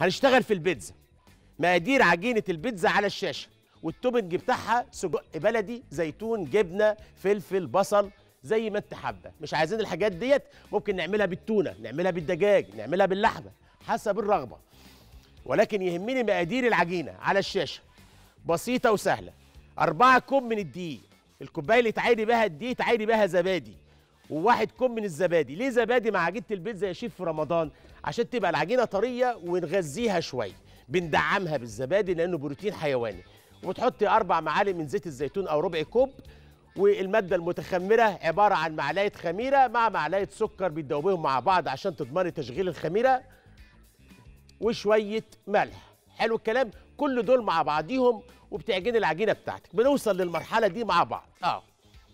هنشتغل في البيتزا مقادير عجينه البيتزا على الشاشه والتوبنج بتاعها سجق بلدي زيتون جبنه فلفل بصل زي ما انت حابه مش عايزين الحاجات ديت ممكن نعملها بالتونه نعملها بالدجاج نعملها باللحمه حسب الرغبه ولكن يهمني مقادير العجينه على الشاشه بسيطه وسهله أربعة كوب من الدقيق الكوبايه اللي تعايري بها الدقيق تعايري بها زبادي وواحد كوب من الزبادي ليه زبادي مع عجينه البيتزا يا شيف في رمضان عشان تبقى العجينه طريه ونغذيها شويه بندعمها بالزبادي لانه بروتين حيواني وبتحطي اربع معالق من زيت الزيتون او ربع كوب والماده المتخمره عباره عن معلقه خميره مع معلقه سكر بتدوبيهم مع بعض عشان تضمني تشغيل الخميره وشويه ملح حلو الكلام كل دول مع بعضيهم وبتعجني العجينه بتاعتك بنوصل للمرحله دي مع بعض اه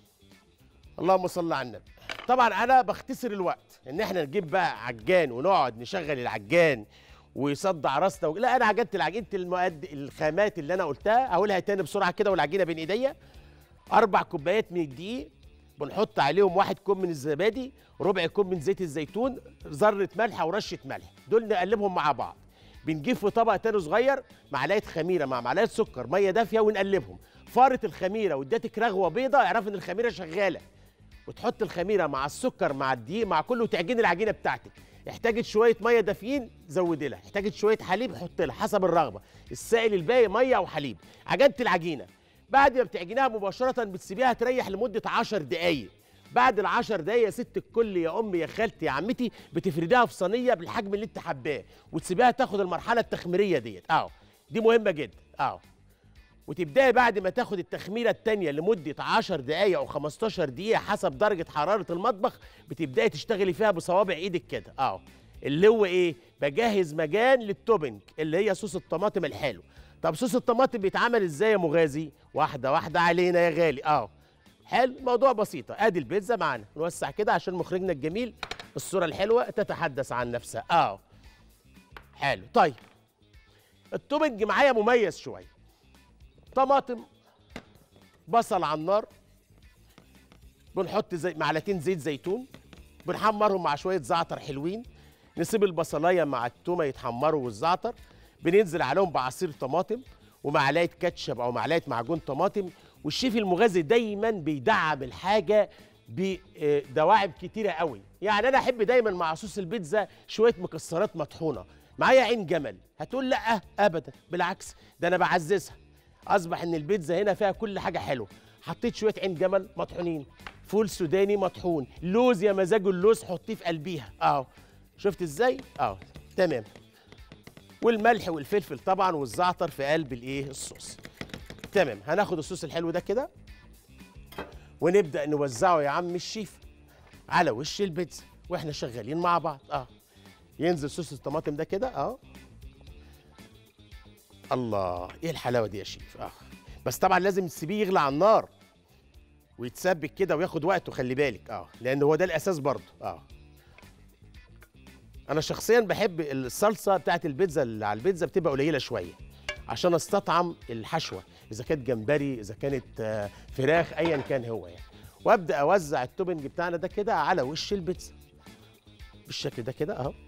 اللهم صل على النبي طبعا انا بختصر الوقت ان احنا نجيب بقى عجان ونقعد نشغل العجان ويصدع راسنا و... لا انا عجنت العجينه المؤد الخامات اللي انا قلتها هقولها تاني بسرعه كده والعجينه بين ايديا اربع كوبايات من الدقيق بنحط عليهم واحد كوب من الزبادي ربع كوب من زيت الزيتون ذره ملح ورشه ملح دول نقلبهم مع بعض بنجيب في طبق تاني صغير معلقه خميره مع معلقه سكر ميه دافيه ونقلبهم فارت الخميره واديتك رغوه بيضه اعرف ان الخميره شغاله وتحط الخميره مع السكر مع الدقيق مع كله وتعجن العجينه بتاعتك احتاجت شويه ميه دافيين زود لها احتاجت شويه حليب حط لها حسب الرغبه السائل الباقي ميه وحليب عجنت العجينه بعد ما بتعجنها مباشره بتسيبيها تريح لمده 10 دقائق بعد العشر دقايق يا ست الكل يا امي يا خالتي يا عمتي بتفرديها في صينيه بالحجم اللي انت حباه وتسيبيها تاخد المرحله التخميريه ديت اهو دي مهمه جدا اهو وتبداي بعد ما تاخد التخميره التانية لمده 10 دقائق او 15 دقيقه حسب درجه حراره المطبخ بتبداي تشتغلي فيها بصوابع ايدك كده اهو اللي هو ايه بجهز مجان للتوبنج اللي هي صوص الطماطم الحلو طب صوص الطماطم بيتعمل ازاي يا مغازي واحده واحده علينا يا غالي اهو حلو الموضوع بسيطه ادي البيتزا معانا نوسع كده عشان مخرجنا الجميل الصوره الحلوه تتحدث عن نفسها اهو حلو طيب التوبنج معايا مميز شويه طماطم بصل على النار بنحط زي معلقتين زيت زيتون بنحمرهم مع شويه زعتر حلوين نسيب البصلايه مع التومه يتحمروا والزعتر بننزل عليهم بعصير طماطم ومعلقه كاتشب او معلقه معجون طماطم والشيف المغازي دايما بيدعم الحاجه بدواعب كتيره قوي يعني انا احب دايما مع صوص البيتزا شويه مكسرات مطحونه معايا عين جمل هتقول لا ابدا بالعكس ده انا بعززها اصبح ان البيتزا هنا فيها كل حاجه حلوه حطيت شويه عين جمل مطحونين فول سوداني مطحون لوز يا مزاجه اللوز حطيه في قلبيها اهو شفت ازاي اهو تمام والملح والفلفل طبعا والزعتر في قلب الايه الصوص تمام هناخد الصوص الحلو ده كده ونبدا نوزعه يا عم الشيف على وش البيتزا واحنا شغالين مع بعض اه ينزل صوص الطماطم ده كده اه الله ايه الحلاوه دي يا شيف اه بس طبعا لازم تسيبيه يغلى على النار ويتسبك كده وياخد وقته خلي بالك اه لان هو ده الاساس برضه اه انا شخصيا بحب الصلصه بتاعت البيتزا اللي على البيتزا بتبقى قليله شويه عشان استطعم الحشوه اذا كانت جمبري اذا كانت آه، فراخ ايا كان هو يعني وابدا اوزع التوبنج بتاعنا ده كده على وش البيتزا بالشكل ده كده اهو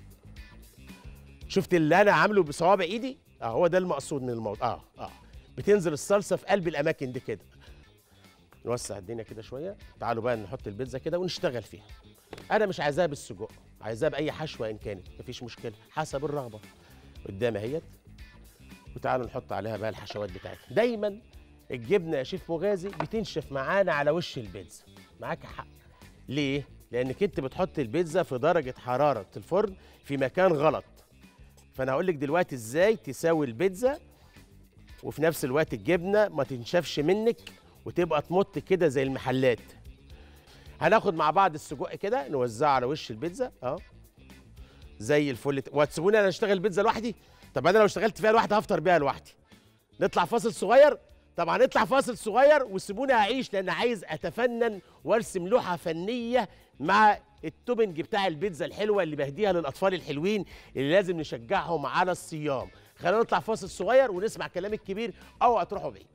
شفت اللي انا عامله بصوابع ايدي اه هو ده المقصود من الموضوع اه اه بتنزل الصلصه في قلب الاماكن دي كده نوسع الدنيا كده شويه تعالوا بقى نحط البيتزا كده ونشتغل فيها انا مش عايزاها بالسجق عايزاها باي حشوه ان كانت مفيش مشكله حسب الرغبه قدامي اهيت وتعالوا نحط عليها بقى الحشوات بتاعتنا دايما الجبنه يا شيف مغازي بتنشف معانا على وش البيتزا معاك حق ليه لانك انت بتحط البيتزا في درجه حراره الفرن في مكان غلط فانا هقول لك دلوقتي ازاي تساوي البيتزا وفي نفس الوقت الجبنه ما تنشفش منك وتبقى تمط كده زي المحلات هناخد مع بعض السجق كده نوزعه على وش البيتزا اه زي الفل وهتسيبوني انا اشتغل بيتزا لوحدي طب انا لو اشتغلت فيها لوحدي هفطر بيها لوحدي نطلع فاصل صغير طبعا نطلع فاصل صغير وسيبوني اعيش لان عايز اتفنن وارسم لوحه فنيه مع التوبنج بتاع البيتزا الحلوه اللي بهديها للاطفال الحلوين اللي لازم نشجعهم على الصيام خلينا نطلع فاصل صغير ونسمع كلام الكبير او هتروحوا بعيد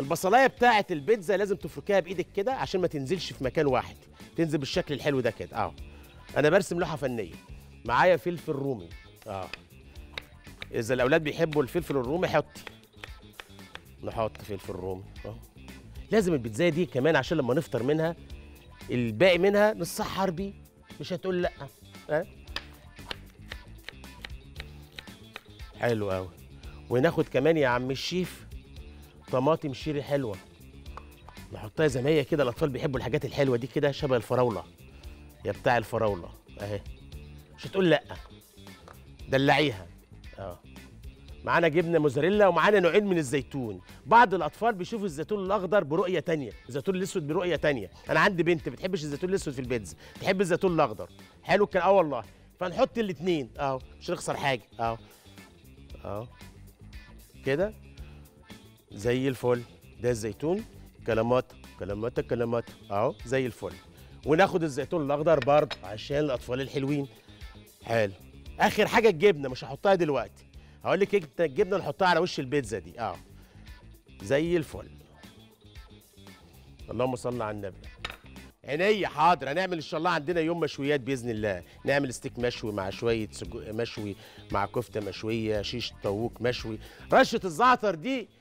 البصلايه بتاعه البيتزا لازم تفركيها بايدك كده عشان ما تنزلش في مكان واحد تنزل بالشكل الحلو ده كده اه انا برسم لوحه فنيه معايا فلفل رومي اه اذا الاولاد بيحبوا الفلفل الرومي حطي نحط فلفل رومي اه لازم البيتزا دي كمان عشان لما نفطر منها الباقي منها نتسحر بيه مش هتقول لا ها حلو قوي وناخد كمان يا عم الشيف طماطم شيري حلوه نحطها زي ما هي كده الاطفال بيحبوا الحاجات الحلوه دي كده شبه الفراوله يا بتاع الفراوله اهي مش هتقول لا دلعيها اه معانا جبنه موزاريلا ومعانا نوعين من الزيتون بعض الاطفال بيشوفوا الزيتون الاخضر برؤيه تانية الزيتون الاسود برؤيه تانية انا عندي بنت بتحبش الزيتون الاسود في البيتزا تحب الزيتون الاخضر حلو كان اه والله فنحط الاثنين اهو مش نخسر حاجه اهو اهو كده زي الفل ده الزيتون كلامات كلامات كلامات اهو زي الفل وناخد الزيتون الاخضر برضه عشان الاطفال الحلوين حلو اخر حاجه الجبنه مش هحطها دلوقتي هقول لك إيه الجبنه نحطها على وش البيتزا دي اه زي الفل اللهم صل على النبي عينيا حاضر هنعمل ان شاء الله عندنا يوم مشويات باذن الله نعمل ستيك مشوي مع شويه سجق مشوي مع كفته مشويه شيش طاووق مشوي رشه الزعتر دي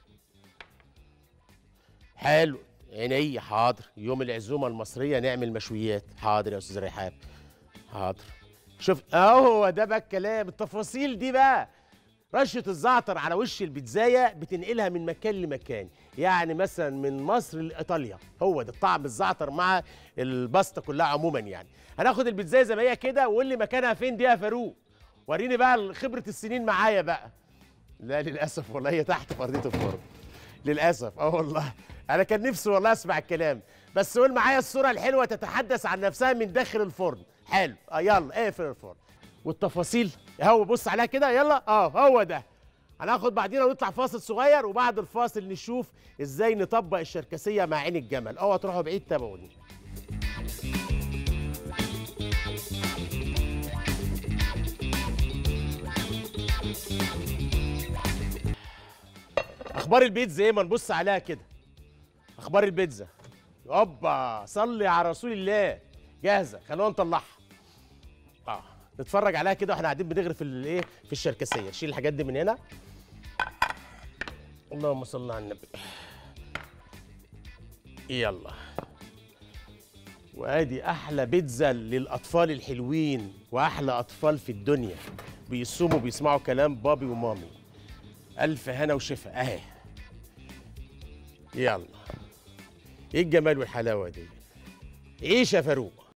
حلو عينيا حاضر يوم العزومه المصريه نعمل مشويات حاضر يا استاذ رحاب حاضر شوف اهو ده بقى الكلام التفاصيل دي بقى رشه الزعتر على وش البيتزايه بتنقلها من مكان لمكان يعني مثلا من مصر لايطاليا هو ده طعم الزعتر مع الباستا كلها عموما يعني هناخد البيتزايه زي ما هي كده وقول لي مكانها فين دي يا فاروق وريني بقى خبره السنين معايا بقى لا للاسف والله هي تحت في ارضيه الفرن للاسف اه والله انا كان نفسي والله اسمع الكلام بس قول معايا الصوره الحلوه تتحدث عن نفسها من داخل الفرن حلو اه يلا اقفل الفرن والتفاصيل هو بص عليها كده يلا اه هو ده هناخد بعدين ونطلع فاصل صغير وبعد الفاصل نشوف ازاي نطبق الشركسيه مع عين الجمل اوعى تروحوا بعيد تابعوني اخبار البيتزا ايه ما نبص عليها كده اخبار البيتزا اوبا صلي على رسول الله جاهزه خلونا نطلعها اه نتفرج عليها كده واحنا قاعدين بنغرف الايه في الشركسيه نشيل الحاجات دي من هنا اللهم صل على النبي يلا وادي احلى بيتزا للاطفال الحلوين واحلى اطفال في الدنيا بيصوموا بيسمعوا كلام بابي ومامي الف هنا وشفا اهي يلا ايه الجمال والحلاوه دي عيش يا فاروق